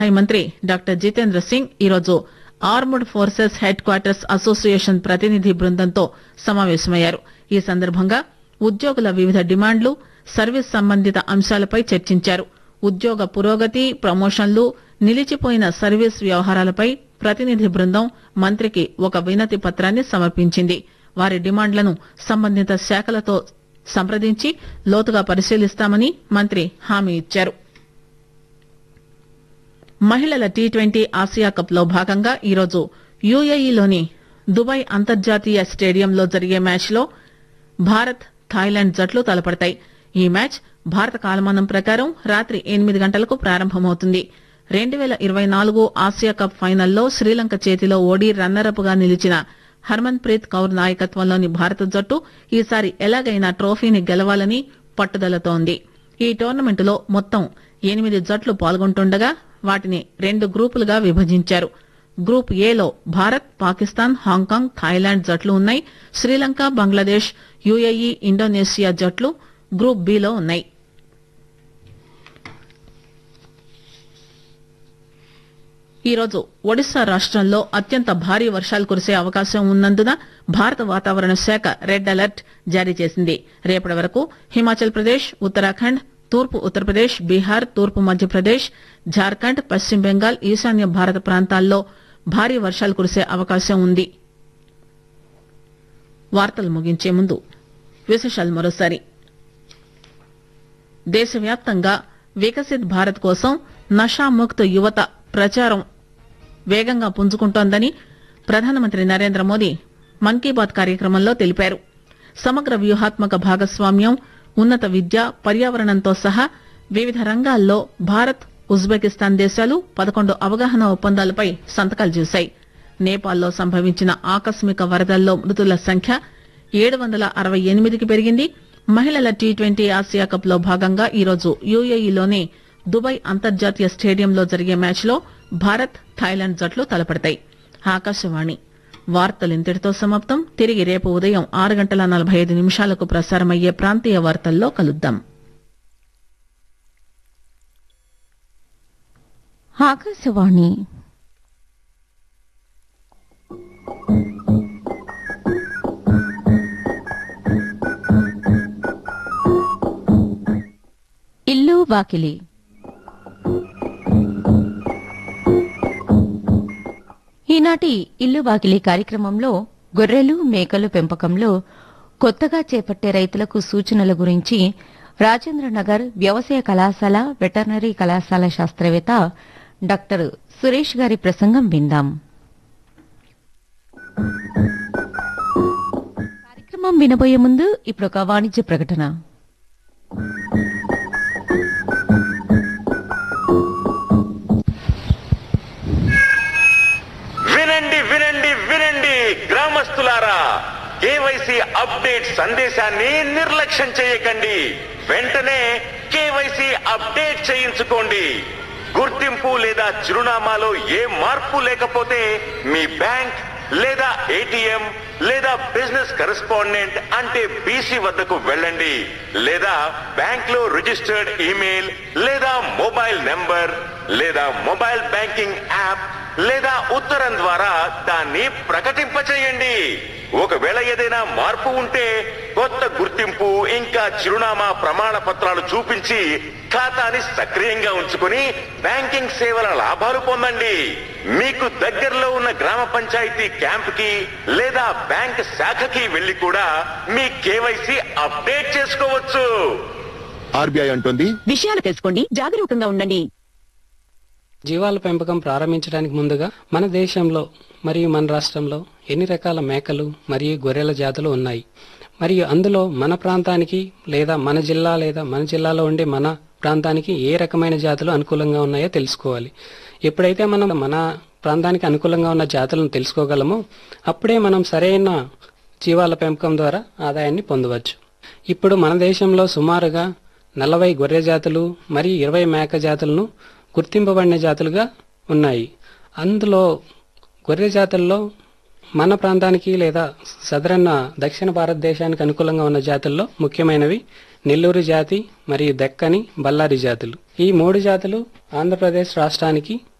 సహాయ మంత్రి డాక్టర్ జితేంద్ర సింగ్ ఈరోజు armed forces headquarters association ప్రతినిధి బృందంతో సమావేశమయ్యారు ఈ సందర్భంగా ఉద్యోగుల వివిధ డిమాండ్లు సర్వీస్ సంబంధిత అంశాలపై చర్చించారు ఉద్యోగ పురోగతి ప్రమోషన్లు నిలిచిపోయిన సర్వీస్ వ్యవహారాలపై ప్రతినిధి బృందం మంత్రికి ఒక వినతి పత్రాన్ని సమర్పించింది వారి డిమాండ్లను సంబంధిత శాఖలతో సంప్రదించి లోతుగా పరిశీలిస్తామని మంత్రి హామీ ఇచ్చారు మహిళల టీ ట్వంటీ ఆసియా కప్ లో భాగంగా ఈరోజు యుఏఈలోని దుబాయ్ అంతర్జాతీయ స్టేడియంలో జరిగే మ్యాచ్ లో భారత్ థాయిలాండ్ జట్లు తలపడతాయి ఈ మ్యాచ్ భారత కాలమానం ప్రకారం రాత్రి ఎనిమిది గంటలకు ప్రారంభమవుతుంది రెండు పేల ఇరవై నాలుగు ఆసియా కప్ ఫైనల్లో శ్రీలంక చేతిలో ఓడి రన్నరప్ గా నిలిచిన హర్మన్ ప్రీత్ కౌర్ నాయకత్వంలోని భారత జట్టు ఈసారి ఎలాగైనా ట్రోఫీని గెలవాలని పట్టుదలతో ఉంది ఈ టోర్నమెంటులో మొత్తం ఎనిమిది జట్లు పాల్గొంటుండగా వాటిని రెండు గ్రూపులుగా విభజించారు గ్రూప్ ఏలో భారత్ పాకిస్తాన్ హాంకాంగ్ థాయిలాండ్ జట్లు ఉన్నాయి శ్రీలంక బంగ్లాదేశ్ యుఏఈ ఇండోనేషియా జట్లు గ్రూప్ బిలో ఉన్నాయి ఈరోజు ఒడిశా రాష్టంలో అత్యంత భారీ వర్షాలు కురిసే అవకాశం ఉన్నందున భారత వాతావరణ శాఖ రెడ్ అలర్ట్ జారీ చేసింది రేపటి వరకు హిమాచల్ ప్రదేశ్ ఉత్తరాఖండ్ తూర్పు ఉత్తరప్రదేశ్ బీహార్ తూర్పు మధ్యప్రదేశ్ జార్ఖండ్ పశ్చిమ బెంగాల్ ఈశాన్య భారత ప్రాంతాల్లో భారీ వర్షాలు కురిసే అవకాశం ఉంది వార్తలు ముగించే ముందు విశేషాలు మరోసారి దేశవ్యాప్తంగా వికసిత్ భారత్ కోసం నషాముక్త్ యువత ప్రచారం వేగంగా పుంజుకుంటోందని ప్రధానమంత్రి నరేంద్ర మోదీ మన్ కీ బాత్ కార్యక్రమంలో తెలిపారు సమగ్ర వ్యూహాత్మక భాగస్వామ్యం ఉన్నత విద్య పర్యావరణంతో సహా వివిధ రంగాల్లో భారత్ ఉజ్బెకిస్తాన్ దేశాలు పదకొండు అవగాహన ఒప్పందాలపై సంతకాలు చేశాయి నేపాల్లో సంభవించిన ఆకస్మిక వరదల్లో మృతుల సంఖ్య ఏడు వందల అరవై ఎనిమిదికి పెరిగింది మహిళల టీ ట్వంటీ ఆసియా కప్ లో భాగంగా ఈరోజు యుఏఈలోని దుబాయ్ అంతర్జాతీయ స్టేడియంలో జరిగే మ్యాచ్ లో భారత్ థాయిలాండ్ జట్లు తలపడతాయి ఆకాశవాణి వార్తలు ఇంతటితో సమాప్తం తిరిగి రేపు ఉదయం ఆరు గంటల నలభై ఐదు నిమిషాలకు ప్రసారమయ్యే ప్రాంతీయ వార్తల్లో కలుద్దాం ఆకాశవాణి ఇల్లు వాకిలి ఈనాటి ఇల్లు వాకిలి కార్యక్రమంలో గొర్రెలు మేకలు పెంపకంలో కొత్తగా చేపట్టే రైతులకు సూచనల గురించి రాజేంద్రనగర్ వ్యవసాయ కళాశాల వెటర్నరీ కళాశాల శాస్త్రవేత్త డాక్టర్ సురేష్ గారి ప్రసంగం విందాం కార్యక్రమం వినబోయే ముందు ఇప్పుడు ఒక వాణిజ్య ప్రకటన వినండి వినండి వినండి గ్రామస్తులారా కేవైసీ అప్డేట్ సందేశాన్ని నిర్లక్ష్యం చేయకండి వెంటనే కేవైసీ అప్డేట్ చేయించుకోండి గుర్తింపు లేదా చిరునామాలో ఏ మార్పు లేకపోతే మీ బ్యాంక్ లేదా ఏటీఎం లేదా బిజినెస్ కరెస్పాండెంట్ అంటే బీసీ వద్దకు వెళ్ళండి లేదా బ్యాంక్ లో రిజిస్టర్డ్ ఈమెయిల్ లేదా మొబైల్ నెంబర్ లేదా మొబైల్ బ్యాంకింగ్ యాప్ లేదా ఉత్తరం ద్వారా దాన్ని ప్రకటింపచేయండి ఒకవేళ ఏదైనా మార్పు ఉంటే కొత్త గుర్తింపు ఇంకా చిరునామా ప్రమాణ పత్రాలు చూపించి ఖాతాని సక్రియంగా ఉంచుకుని బ్యాంకింగ్ సేవల లాభాలు పొందండి మీకు దగ్గరలో ఉన్న గ్రామ పంచాయతీ క్యాంప్ కి లేదా బ్యాంక్ శాఖకి వెళ్లి కూడా మీ కేవైసీ అప్డేట్ చేసుకోవచ్చు ఆర్బీఐ అంటోంది విషయాలు తెలుసుకోండి జాగరూకంగా ఉండండి జీవాల పెంపకం ప్రారంభించడానికి ముందుగా మన దేశంలో మరియు మన రాష్ట్రంలో ఎన్ని రకాల మేకలు మరియు గొర్రెల జాతులు ఉన్నాయి మరియు అందులో మన ప్రాంతానికి లేదా మన జిల్లా లేదా మన జిల్లాలో ఉండే మన ప్రాంతానికి ఏ రకమైన జాతులు అనుకూలంగా ఉన్నాయో తెలుసుకోవాలి ఎప్పుడైతే మనం మన ప్రాంతానికి అనుకూలంగా ఉన్న జాతులను తెలుసుకోగలమో అప్పుడే మనం సరైన జీవాల పెంపకం ద్వారా ఆదాయాన్ని పొందవచ్చు ఇప్పుడు మన దేశంలో సుమారుగా నలభై గొర్రె జాతులు మరియు ఇరవై మేక జాతులను గుర్తింపబడిన జాతులుగా ఉన్నాయి అందులో గొర్రె జాతుల్లో మన ప్రాంతానికి లేదా సదరన్న దక్షిణ భారతదేశానికి అనుకూలంగా ఉన్న జాతుల్లో ముఖ్యమైనవి నెల్లూరు జాతి మరియు దక్కని బళ్ళారి జాతులు ఈ మూడు జాతులు ఆంధ్రప్రదేశ్ రాష్ట్రానికి